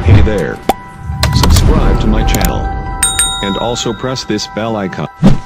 Hey there. Subscribe to my channel. And also press this bell icon.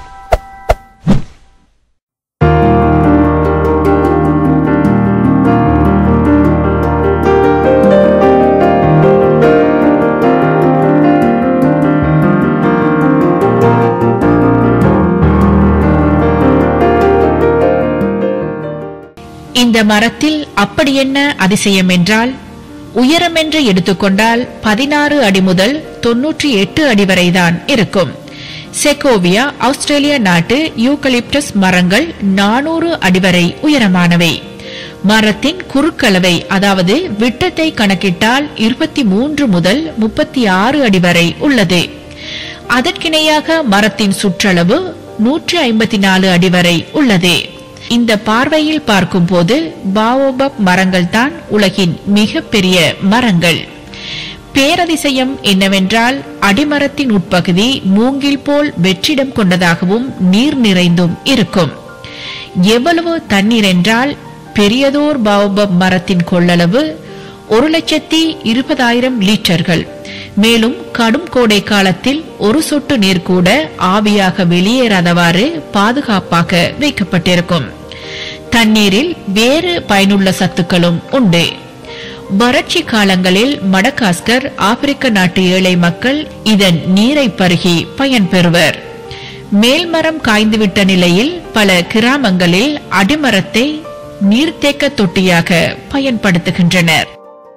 இந்த மரத்தில் அப்படி என்ன அதிசயம் என்றால் உயரம் என்று எடுத்துக்கொண்டால் பதினாறு அடி முதல் தொன்னூற்றி எட்டு அடி வரைதான் இருக்கும் செகோவியா ஆஸ்திரேலியா நாட்டு யூகலிப்டஸ் மரங்கள் நானூறு அடி வரை உயரமானவை மரத்தின் குறுக்களவை அதாவது விட்டத்தை கணக்கிட்டால் இருபத்தி மூன்று முதல் முப்பத்தி ஆறு அடி வரை உள்ளது அதற்கிணையாக மரத்தின் சுற்றளவு நூற்றி ஐம்பத்தி நாலு அடி வரை உள்ளது இந்த பார்வையில் பார்க்கும்போது பாவோபப் மரங்கள் தான் உலகின் மிக பெரிய மரங்கள் பேரதிசயம் என்னவென்றால் அடிமரத்தின் உட்பகுதி மூங்கில் போல் வெற்றிடம் கொண்டதாகவும் நீர் நிறைந்தும் இருக்கும் எவ்வளவு தண்ணீர் என்றால் பெரியதோர் பாவோபப் மரத்தின் கொள்ளளவு ஒரு லட்சத்தி இருபதாயிரம் லிட்டர்கள் மேலும் கடும் கோடை காலத்தில் ஒரு சொட்டு நீர் கூட ஆவியாக வெளியேறாதவாறு பாதுகாப்பாக வைக்கப்பட்டிருக்கும் தண்ணீரில் வேறு பயனுள்ள சத்துக்களும் உண்டு வறட்சி காலங்களில் மடகாஸ்கர் ஆப்பிரிக்க நாட்டு ஏழை மக்கள் இதன் நீரை பருகி பயன்பெறுவர் மேல்மரம் காய்ந்துவிட்ட நிலையில் பல கிராமங்களில் அடிமரத்தை நீர்த்தேக்க தொட்டியாக பயன்படுத்துகின்றனர்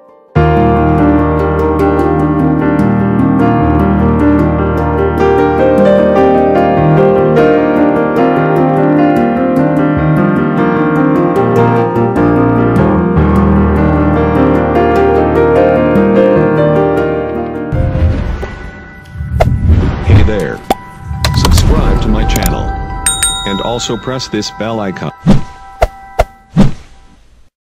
Hey there. Subscribe to my channel. And also press this bell icon.